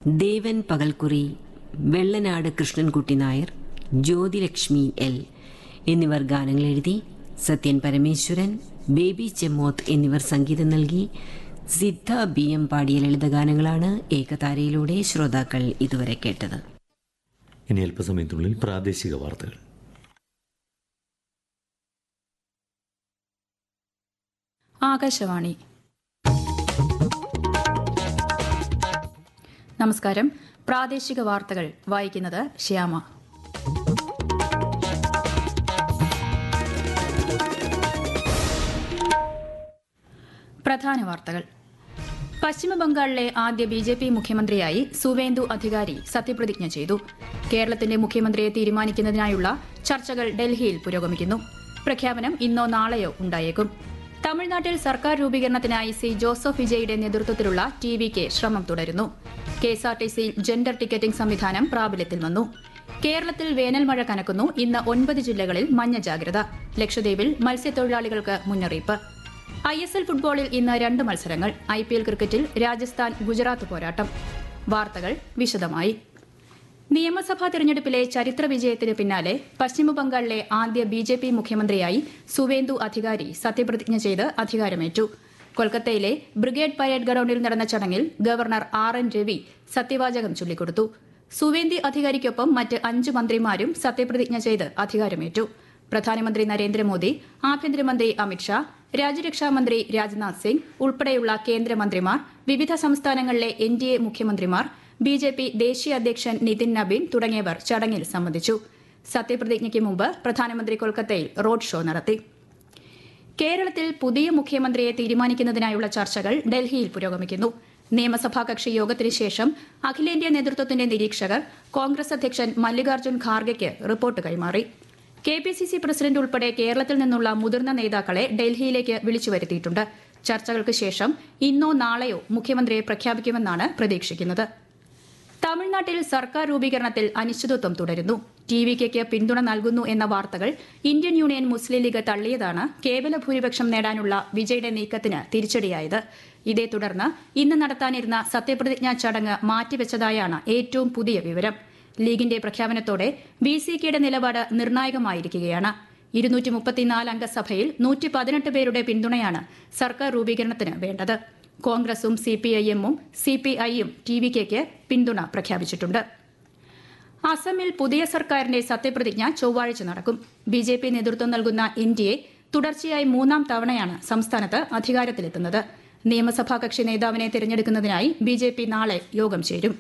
ദേവൻ Pakalkkuri Vellanad Krishnankutty Nair Jyothilakshmi L എന്നിവർ ഗാനങ്ങൾ എഴുതി സത്യൻ പരമേശ്വരൻ ബേബി ചെമ്മോത്ത് എന്നിവർ സംഗീതം നൽകി സിദ്ധ ബി എം പാടിയ ലളിതഗാനങ്ങളാണ് ഏകതാരയിലൂടെ ശ്രോതാക്കൾ ഇതുവരെ കേട്ടത് ഇനി അല്പസമയത്തുള്ളിൽ പ്രാദേശിക വാർത്തകൾ ആകാശവാണി നമസ്കാരം പ്രാദേശിക വാർത്തകൾ വായിക്കുന്നത് ശ്യാമ പ്രധാന വാർത്തകൾ പശ്ചിമ ബംഗാളിലെ ആദ്യ ബി ജെ പി മുഖ്യമന്ത്രിയായി സുവേന്ദു അധികാരി സത്യപ്രതിജ്ഞ ചെയ്തു കേരളത്തിന്റെ മുഖ്യമന്ത്രിയെ തീരുമാനിക്കുന്നതിനായുള്ള ചർച്ചകൾ ഡൽഹിയിൽ പുരോഗമിക്കുന്നു പ്രഖ്യാപനം ഇന്നോ നാളെയോ ഉണ്ടായേക്കും തമിഴ്നാട്ടിൽ സർക്കാർ രൂപീകരണത്തിനായി സി ജോസഫ് വിജയുടെ നേതൃത്വത്തിലുള്ള ടി വി കെ ശ്രമം തുടരുന്നു കെഎസ്ആർടിസിയിൽ ജെൻഡർ ടിക്കറ്റിംഗ് സംവിധാനം പ്രാബല്യത്തിൽ വന്നു കേരളത്തിൽ വേനൽ മഴ കനക്കുന്നു ഇന്ന് ഒൻപത് ജില്ലകളിൽ മഞ്ഞ ജാഗ്രത ലക്ഷദ്വീപിൽ മത്സ്യത്തൊഴിലാളികൾക്ക് മുന്നറിയിപ്പ് ഐ എസ് എൽ ഫുട്ബോളിൽ ഇന്ന് രണ്ട് മത്സരങ്ങൾ ഐ പി എൽ ക്രിക്കറ്റിൽ രാജസ്ഥാൻ ഗുജറാത്ത് പോരാട്ടം വാർത്തകൾ വിശദമായി നിയമസഭാ തെരഞ്ഞെടുപ്പിലെ ചരിത്ര വിജയത്തിന് പിന്നാലെ പശ്ചിമബംഗാളിലെ ആദ്യ ബി ജെ പി മുഖ്യമന്ത്രിയായി സുവേന്ദു അധികാരി സത്യപ്രതിജ്ഞ ചെയ്ത് അധികാരമേറ്റു കൊൽക്കത്തയിലെ ബ്രിഗേഡ് പരേഡ് ഗ്രൌണ്ടിൽ നടന്ന ചടങ്ങിൽ ഗവർണർ ആർ എൻ രവി സത്യവാചകം ചൊല്ലിക്കൊടുത്തു സുവേന്ദി അധികാരിക്കൊപ്പം മറ്റ് അഞ്ച് മന്ത്രിമാരും സത്യപ്രതിജ്ഞ ചെയ്ത് അധികാരമേറ്റു പ്രധാനമന്ത്രി നരേന്ദ്രമോദി ആഭ്യന്തരമന്ത്രി അമിത്ഷാ രാജ്യരക്ഷാമന്ത്രി രാജ്നാഥ് സിംഗ് ഉൾപ്പെടെയുള്ള കേന്ദ്രമന്ത്രിമാർ വിവിധ സംസ്ഥാനങ്ങളിലെ എൻ ഡി എ മുഖ്യമന്ത്രിമാർ ബി ജെ പി ദേശീയ അധ്യക്ഷൻ നിതിൻ നബീൻ തുടങ്ങിയവർ ചടങ്ങിൽ സംബന്ധിച്ചു സത്യപ്രതിജ്ഞയ്ക്ക് മുമ്പ് പ്രധാനമന്ത്രി കൊൽക്കത്തയിൽ റോഡ് ഷോ നടത്തി കേരളത്തിൽ പുതിയ മുഖ്യമന്ത്രിയെ തീരുമാനിക്കുന്നതിനായുള്ള ചർച്ചകൾ ഡൽഹിയിൽ പുരോഗമിക്കുന്നു നിയമസഭാ കക്ഷി യോഗത്തിന് ശേഷം അഖിലേന്ത്യാ നേതൃത്വത്തിന്റെ നിരീക്ഷകർ കോൺഗ്രസ് അധ്യക്ഷൻ മല്ലികാർജ്ജുൻ ഖാർഗെയ്ക്ക് റിപ്പോർട്ട് കൈമാറി K P C C president ഉൾപ്പെടെ കേരളത്തിൽ നിന്നുള്ള മുതിർന്ന നേതാക്കളെ ഡൽഹിയിലേക്ക് വിളിച്ചു വരുത്തിയിട്ടുണ്ട് ചർച്ചകൾക്ക് ശേഷം ഇന്നോ നാളെയോ മുഖ്യമന്ത്രിയെ പ്രഖ്യാപിക്കുമെന്നാണ് പ്രതീക്ഷിക്കുന്നത് തമിഴ്നാട്ടിൽ സർക്കാർ രൂപീകരണത്തിൽ അനിശ്ചിതത്വം തുടരുന്നു ടി വി കെക്ക് പിന്തുണ നൽകുന്നു എന്ന വാർത്തകൾ ഇന്ത്യൻ യൂണിയൻ മുസ്ലിം ലീഗ് തള്ളിയതാണ് കേവല ഭൂരിപക്ഷം നേടാനുള്ള വിജയുടെ നീക്കത്തിന് തിരിച്ചടിയായത് ഇതേ തുടർന്ന് ഇന്ന് നടത്താനിരുന്ന സത്യപ്രതിജ്ഞാ ചടങ്ങ് മാറ്റിവെച്ചതായാണ് ഏറ്റവും പുതിയ വിവരം ലീഗിന്റെ പ്രഖ്യാപനത്തോടെ ബി സി കെയുടെ നിലപാട് നിർണായകമായിരിക്കുകയാണ് ഇരുന്നൂറ്റി മുപ്പത്തിനാല് അംഗ സഭയിൽ നൂറ്റി പതിനെട്ട് പേരുടെ പിന്തുണയാണ് സർക്കാർ രൂപീകരണത്തിന് വേണ്ടത് കോൺഗ്രസും സി പി ഐ എമ്മും സി പി ഐയും ടി വി കെക്ക് പിന്തുണ പ്രഖ്യാപിച്ചിട്ടുണ്ട് അസമിൽ പുതിയ സർക്കാരിന്റെ സത്യപ്രതിജ്ഞ ചൊവ്വാഴ്ച നടക്കും ബി ജെ പി നേതൃത്വം നൽകുന്ന എൻ ഡി എ തുടർച്ചയായി മൂന്നാം തവണയാണ് സംസ്ഥാനത്ത് അധികാരത്തിലെത്തുന്നത് നിയമസഭാ കക്ഷി നേതാവിനെ തിരഞ്ഞെടുക്കുന്നതിനായി ബി ജെ പി നാളെ യോഗം ചേരും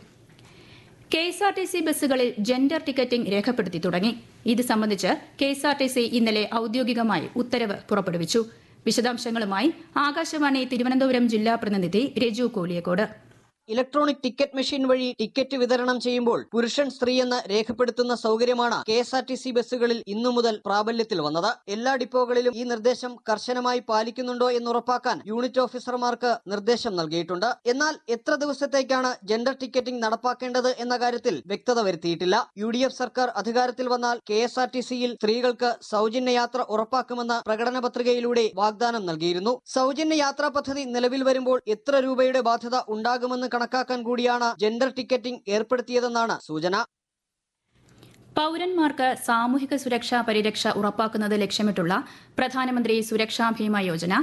K S R T C ബസ്സുകളിൽ ജെൻഡർ ടിക്കറ്റിംഗ് രേഖപ്പെടുത്തി തുടങ്ങി ഇത് സംബന്ധിച്ച് K S R T C ഇന്നലെ ഔദ്യോഗികമായി ഉത്തരവ് പുറപ്പെടുവിച്ചു വിശദാംശങ്ങളുമായി ആകാശവാണി തിരുവനന്തപുരം ജില്ലാ പ്രതിനിധി Raju Koliyakkode electronic ticket machine വഴി ടിക്കറ്റ് വിതരണം ചെയ്യുമ്പോൾ പുരുഷൻ സ്ത്രീ എന്ന് രേഖപ്പെടുത്തുന്ന സൗകര്യമാണ് K S R T C ബസ്സുകളിൽ ഇന്നു മുതൽ പ്രാബല്യത്തിൽ വന്നത് എല്ലാ ഡിപ്പോകളിലും ഈ നിർദ്ദേശം കർശനമായി പാലിക്കുന്നുണ്ടോ എന്ന് ഉറപ്പാക്കാൻ യൂണിറ്റ് ഓഫീസർമാർക്ക് നിർദ്ദേശം നൽകിയിട്ടുണ്ട് എന്നാൽ എത്ര ദിവസത്തേക്കാണ് ജെൻഡർ ടിക്കറ്റിംഗ് നടപ്പാക്കേണ്ടത് എന്ന കാര്യത്തിൽ വ്യക്തത വരുത്തിയിട്ടില്ല യു ഡി എഫ് സർക്കാർ അധികാരത്തിൽ വന്നാൽ കെ എസ് ആർ ടി സിയിൽ സ്ത്രീകൾക്ക് സൗജന്യ യാത്ര ഉറപ്പാക്കുമെന്ന പ്രകടന പത്രികയിലൂടെ വാഗ്ദാനം നൽകിയിരുന്നു സൗജന്യ യാത്രാ പദ്ധതി നിലവിൽ വരുമ്പോൾ എത്ര രൂപയുടെ ബാധ്യത ഉണ്ടാകുമെന്ന് കണക്കാക്കാൻ കൂടിയാണ് ജെൻഡർ ടിക്കറ്റിംഗ് ഏർപ്പെടുത്തിയതെന്നാണ് സൂചന പൌരന്മാർക്ക് സാമൂഹിക സുരക്ഷാ പരിരക്ഷ ഉറപ്പാക്കുന്നത് ലക്ഷ്യമിട്ടുള്ള പ്രധാനമന്ത്രി സുരക്ഷാ ഭീമ യോജന